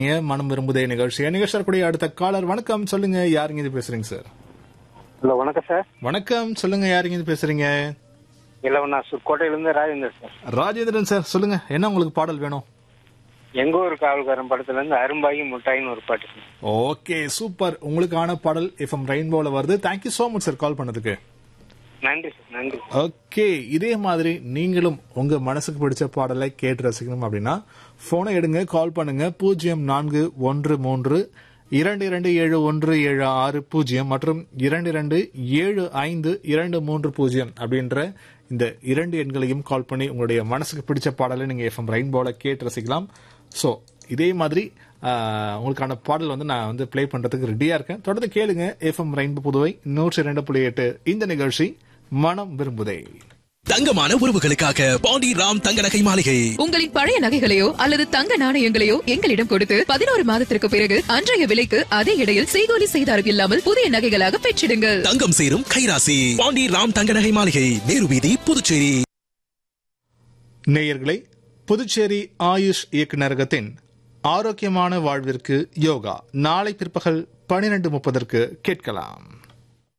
ஏன் மனம் விரும்புதே நிகழ்ச்சி நிகழ்ச்சி கூடிய அடுத்த காலர் வணக்கம் சொல்லுங்க யாருங்க இது பேசுறீங்க சார் ஹலோ வணக்கம் சார் வணக்கம் சொல்லுங்க யாருங்க இது பேசுறீங்க இல்லை நான் கோட்டையிலேருந்து ராஜேந்தர் சார் ராஜேந்திரன் சார் சொல்லுங்க என்ன உங்களுக்கு பாடல் வேணும் எங்க ஊர் காவல்காரன் படத்துலேருந்து அரும்பாகி முட்டாயின்னு ஒரு பாட்டு சார் ஓகே சூப்பர் உங்களுக்கான பாடல் எஃப்எம் ரெயின்போல வருது thank you so much sir call பண்ணதுக்கு நன்றி சார் நன்றி ஓகே இதே மாதிரி நீங்களும் உங்க மனசுக்கு பிடிச்ச பாடலை கேட்டு ரசிக்கணும் அப்படின்னா போனை எடுங்க கால் பண்ணுங்க பூஜ்ஜியம் நான்கு ஒன்று மூன்று இரண்டு இரண்டு ஏழு ஒன்று ஏழு ஆறு பூஜ்ஜியம் மற்றும் இரண்டு இரண்டு ஏழு ஐந்து இரண்டு மூன்று பூஜ்ஜியம் அப்படின்ற இந்த இரண்டு எண்களையும் கால் பண்ணி உங்களுடைய மனசுக்கு பிடிச்ச பாடலை நீங்க எஃப்எம் ரெயின்போல கேட்டு ரசிக்கலாம் ஸோ இதே மாதிரி ஆஹ், உங்களுக்கான பாடல் வந்து நான் வந்து ப்ளே பண்றதுக்கு ரெடியா இருக்கேன் தொடர்ந்து கேளுங்க எஃப்எம் ரெயின்போ புதுவை நூற்றி இரண்டு புள்ளி எட்டு இந்த நிகழ்ச்சி மனம் விரும்புதே தங்கமான உறவுகளுக்காக பாண்டி ராம் தங்க நகை மாளிகை உங்களின் பழைய நகைகளையோ அல்லது தங்க நாணயங்களையோ எங்களிடம் கொடுத்து பதினோரு மாதத்திற்கு பிறகு அன்றைய விலைக்கு அதே இடையில் செய்கூலி செய்தாரம் இல்லாமல் புதிய நகைகளாக பெற்றிடுங்கள் தங்கம் சேரும் கைராசி பாண்டி ராம் தங்க நகை மாளிகை நேரு வீதி புதுச்சேரி நேயர்களே புதுச்சேரி ஆயுஷ் இயக்குநரகத்தின் ஆரோக்கியமான வாழ்விற்கு யோகா நாளை பிற்பகல் பனிரெண்டு முப்பதற்கு கேட்கலாம்